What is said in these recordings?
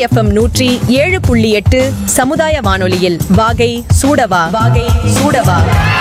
FM நூற்றி ஏழு புள்ளி எட்டு சமுதாய வானொலியில் வாகை சூடவா வாகை சூடவா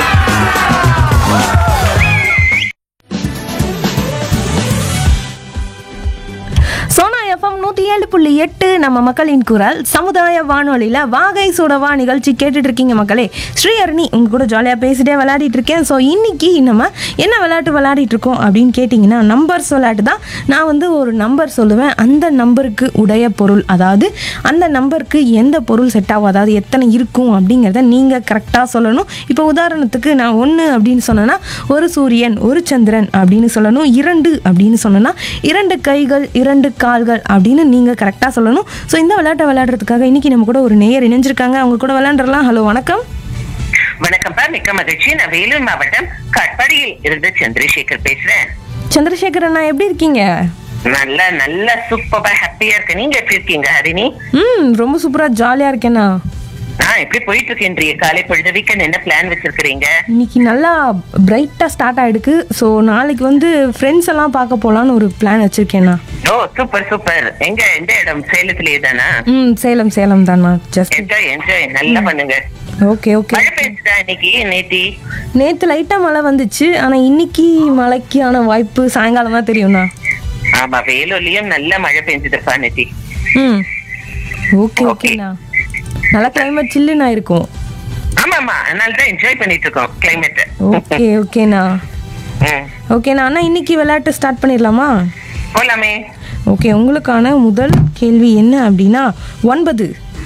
சோனா எஃப்எம் நூற்றி ஏழு புள்ளி எட்டு நம்ம மக்களின் குரல் சமுதாய வானொலியில் வாகை சுடவா நிகழ்ச்சி கேட்டுட்டு இருக்கீங்க மக்களே ஸ்ரீஹரணி உங்க கூட ஜாலியாக பேசிட்டே விளையாடிட்டு இருக்கேன் ஸோ இன்னைக்கு நம்ம என்ன விளையாட்டு விளையாடிட்டு இருக்கோம் அப்படின்னு கேட்டிங்கன்னா நம்பர்ஸ் விளையாட்டு தான் நான் வந்து ஒரு நம்பர் சொல்லுவேன் அந்த நம்பருக்கு உடைய பொருள் அதாவது அந்த நம்பருக்கு எந்த பொருள் செட் ஆகும் அதாவது எத்தனை இருக்கும் அப்படிங்கிறத நீங்கள் கரெக்டாக சொல்லணும் இப்போ உதாரணத்துக்கு நான் ஒன்று அப்படின்னு சொன்னேன்னா ஒரு சூரியன் ஒரு சந்திரன் அப்படின்னு சொல்லணும் இரண்டு அப்படின்னு சொன்னேன்னா இரண்டு கைகள் இரண்டு கால்கள் அப்படின்னு நீங்கள் கரெக்டாக சொல்லணும் ஸோ இந்த விளையாட்டை விளையாடுறதுக்காக இன்னைக்கு நம்ம கூட ஒரு நேயர் இணைஞ்சிருக்காங்க அவங்க கூட விளையாண்டுறலாம் ஹலோ வணக்கம் வணக்கம்ப்பா மிக்க மகிழ்ச்சி நான் வேலூர் மாவட்டம் கட்பாடியில் இருந்து சந்திரசேகர் பேசுறேன் சந்திரசேகர் அண்ணா எப்படி இருக்கீங்க நல்ல நல்ல சூப்பரா ஹாப்பியா இருக்கு நீங்க எப்படி இருக்கீங்க ஹரிணி ம் ரொம்ப சூப்பராக ஜாலியாக இருக்கேண்ணா நான் எப்படி போயிட்டு இருக்கேன் காலை பொழுது வீக்கெண்ட் என்ன பிளான் வச்சிருக்கிறீங்க இன்னைக்கு நல்லா பிரைட்டாக ஸ்டார்ட் ஆகிடுக்கு ஸோ நாளைக்கு வந்து ஃப்ரெண்ட்ஸ் எல்லாம் பார்க்க போகலான்னு ஒரு பிளான் வச்சுருக்கேண்ணா ஓ சூப்பர் சூப்பர் எங்க எந்த இடம் சேலத்திலேயே தானா ம் சேலம் சேலம் தான்ண்ணா ஜஸ்ட் என்ஜாய் என்ஜாய் நல்லா பண்ணுங்க ஓகே ஓகே மழை பெய்ஞ்சுதா இன்னைக்கு நேத்தி நேற்று லைட்டாக மழை வந்துச்சு ஆனால் இன்னைக்கு மழைக்கான வாய்ப்பு சாயங்காலம் தான் தெரியும்ண்ணா ஆமா வேலூர்லயும் நல்ல மழை பெஞ்சுதுப்பா நேத்தி ம் ஓகே ஓகேண்ணா நல்லா கிளைமேட் சில்லுண்ணா இருக்கும் ஆமா ஆமா அதனால தான் என்ஜாய் பண்ணிட்டு இருக்கோம் கிளைமேட் ஓகே ஓகேண்ணா ஓகேண்ணா அண்ணா இன்னைக்கு விளையாட்டு ஸ்டார்ட் பண்ணிடலாமா போலாமே ஓகே உங்களுக்கான முதல் கேள்வி என்ன அப்படின்னா ஒன்பது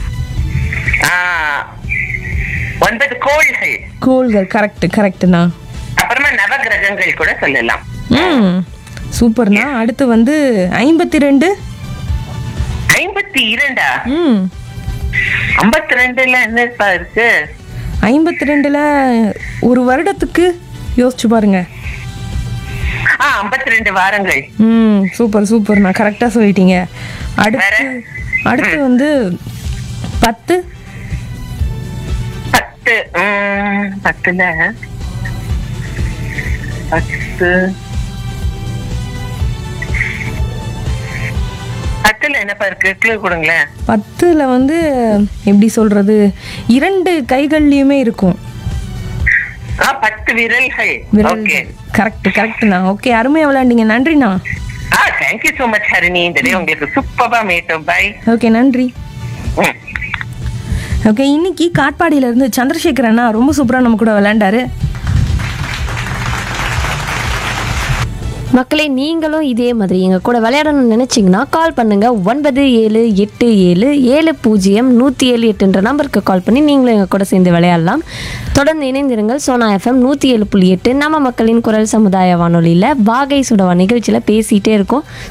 ஆ, ஒன்பது கோள்கள் கோள்கள் கரெக்ட் கரெக்டுண்ணா அப்புறமா நவகிரகங்கள் கூட சொல்லலாம் ம் சூப்பர்ண்ணா அடுத்து வந்து ஐம்பத்தி ரெண்டு ஐம்பத்தி இரண்டா ம் ஐம்பத்தி ரெண்டுல என்னப்பா இருக்கு ஐம்பத்தி ரெண்டில் ஒரு வருடத்துக்கு யோசிச்சு பாருங்க ஆ ஐம்பத்தி ரெண்டு வாரங்கள் ம் சூப்பர் சூப்பர்ண்ணா கரெக்டாக சொல்லிட்டீங்க அடுத்து வேற? அடுத்து வந்து பத்து பத்து உம், பத்துல பத்து பத்துல என்னப்பா இருக்கு கிளூ கொடுங்களேன் பத்தில் வந்து எப்படி சொல்றது இரண்டு கைகள்லையுமே இருக்கும் ஆ பத்து விரல்கள் ஓகே விரல் கரெக்ட் கரெக்ட்ண்ணா ஓகே அருமையாக விளையாண்டீங்க நன்றிண்ணா ஆ தேங்க்யூ சோ மச் ஹரிணி இந்த டே உங்களுக்கு சூப்பரா மேட்டும் பை ஓகே நன்றி ஓகே இன்னைக்கு காட்பாடியில இருந்து சந்திரசேகர் அண்ணா ரொம்ப சூப்பராக நம்ம கூட விளையாண்டாரு மக்களே நீங்களும் இதே மாதிரி எங்கள் கூட விளையாடணும்னு நினச்சிங்கன்னா கால் பண்ணுங்கள் ஒன்பது ஏழு எட்டு ஏழு ஏழு பூஜ்ஜியம் நூற்றி ஏழு எட்டுன்ற நம்பருக்கு கால் பண்ணி நீங்களும் எங்கள் கூட சேர்ந்து விளையாடலாம் தொடர்ந்து இணைந்திருங்கள் சோனா எஃப்எம் நூற்றி ஏழு புள்ளி எட்டு நம்ம மக்களின் குரல் சமுதாய வானொலியில் வாகை சுடவா நிகழ்ச்சியில் பேசிகிட்டே இருக்கோம்